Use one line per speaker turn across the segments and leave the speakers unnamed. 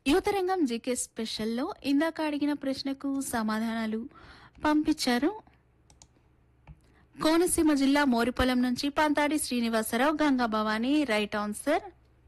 యువతరంగం జీకే స్పెషల్లో ఇందాక అడిగిన ప్రశ్నకు సమాధానాలు పంపించారు కోనసీమ జిల్లా మోరిపొలం నుంచి పంతాడి శ్రీనివాసరావు గంగా భవాని రైట్ ఆన్సర్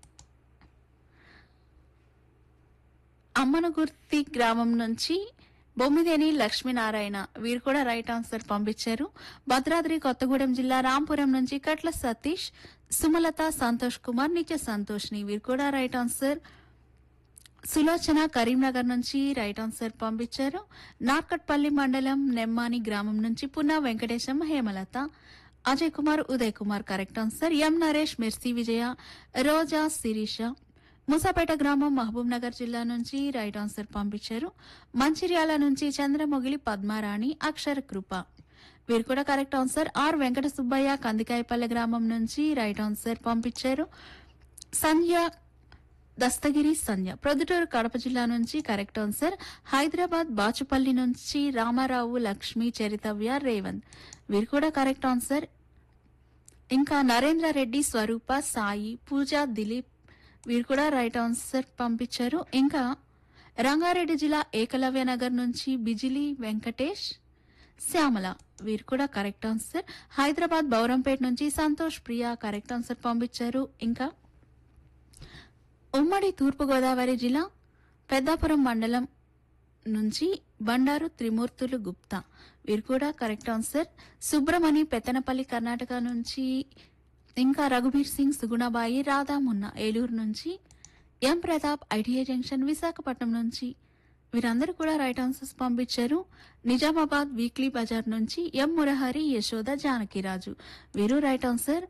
అమ్మనగుర్తి గ్రామం నుంచి బొమ్మిదేని లక్ష్మీనారాయణ వీరు కూడా రైట్ ఆన్సర్ పంపించారు భద్రాద్రి కొత్తగూడెం జిల్లా రాంపురం నుంచి కట్ల సతీష్ సుమలత సంతోష్ కుమార్ నిత్య సంతోష్ని వీరు కూడా రైట్ ఆన్సర్ సులోచన కరీంనగర్ నుంచి రైట్ ఆన్సర్ పంపించారు నార్కట్పల్లి మండలం నెమ్మాని గ్రామం నుంచి Punna Venkatesham Hemalatha Ajay Kumar Uday Kumar correct answer M Naresh Mirsi Vijaya Roja Sirisha Musapeta గ్రామం మహబూబ్ నగర్ జిల్లా నుంచి రైట్ ఆన్సర్ పంపించారు మంచిర్యాల నుంచి చంద్రమొగిలి పద్మారాణి అక్షర కృప వీరు కూడా correct answer R Venkata Subbaiah Kandikayapalle గ్రామం నుంచి రైట్ ఆన్సర్ పంపించారు సంధ్య దస్తగిరి సంధ్య ప్రొద్దుటూరు కడప జిల్లా నుంచి కరెక్ట్ ఆన్సర్ హైదరాబాద్ బాచుపల్లి నుంచి రామారావు లక్ష్మి చరితవ్య రేవంత్ వీరు కూడా కరెక్ట్ ఆన్సర్ ఇంకా నరేంద్ర రెడ్డి స్వరూప సాయి పూజా దిలీప్ వీరు కూడా రైట్ ఆన్సర్ పంపించారు ఇంకా రంగారెడ్డి జిల్లా ఏకలవ్య నగర్ నుంచి బిజిలి వెంకటేష్ శ్యామల వీరు కూడా కరెక్ట్ ఆన్సర్ హైదరాబాద్ బౌరంపేట నుంచి సంతోష్ ప్రియా కరెక్ట్ ఆన్సర్ పంపించారు ఇంకా ఉమ్మడి తూర్పుగోదావరి జిల్లా పెద్దాపురం మండలం నుంచి బండారు త్రిమూర్తులు గుప్తా వీరు కూడా కరెక్ట్ ఆన్సర్ సుబ్రమణి పెత్తనపల్లి కర్ణాటక నుంచి ఇంకా రఘుబీర్ సింగ్ సుగుణబాయి రాధా మున్నా ఏలూరు నుంచి M Pratap ITI junction Visakhapatnam నుంచి వీరందరూ కూడా రైట్ ఆన్సర్స్ పంపించారు నిజామాబాద్ వీక్లీ బజార్ నుంచి ఎం మురహరి యశోద జానకిరాజు వీరు రైట్ ఆన్సర్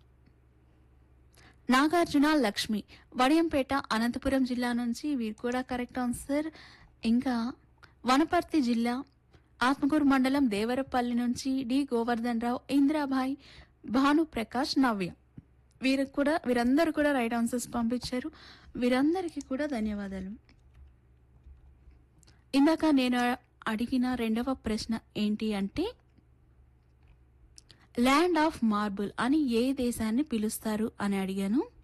నాగార్జున లక్ష్మి వడియంపేట అనంతపురం జిల్లా నుంచి వీరు కూడా కరెక్ట్ ఆన్సర్ ఇంకా వనపర్తి జిల్లా ఆత్మకూరు మండలం దేవరపల్లి నుంచి డి గోవర్ధన్ రావు ఇంద్రాభాయ్ భానుప్రకాష్ నవ్య వీరికి కూడా వీరందరూ కూడా రైట్ ఆన్సర్స్ పంపించారు వీరందరికీ కూడా ధన్యవాదాలు ఇందాక నేను అడిగిన రెండవ ప్రశ్న ఏంటి అంటే ల్యాండ్ ఆఫ్ మార్బుల్ అని ఏ దేశాన్ని పిలుస్తారు అని అడిగాను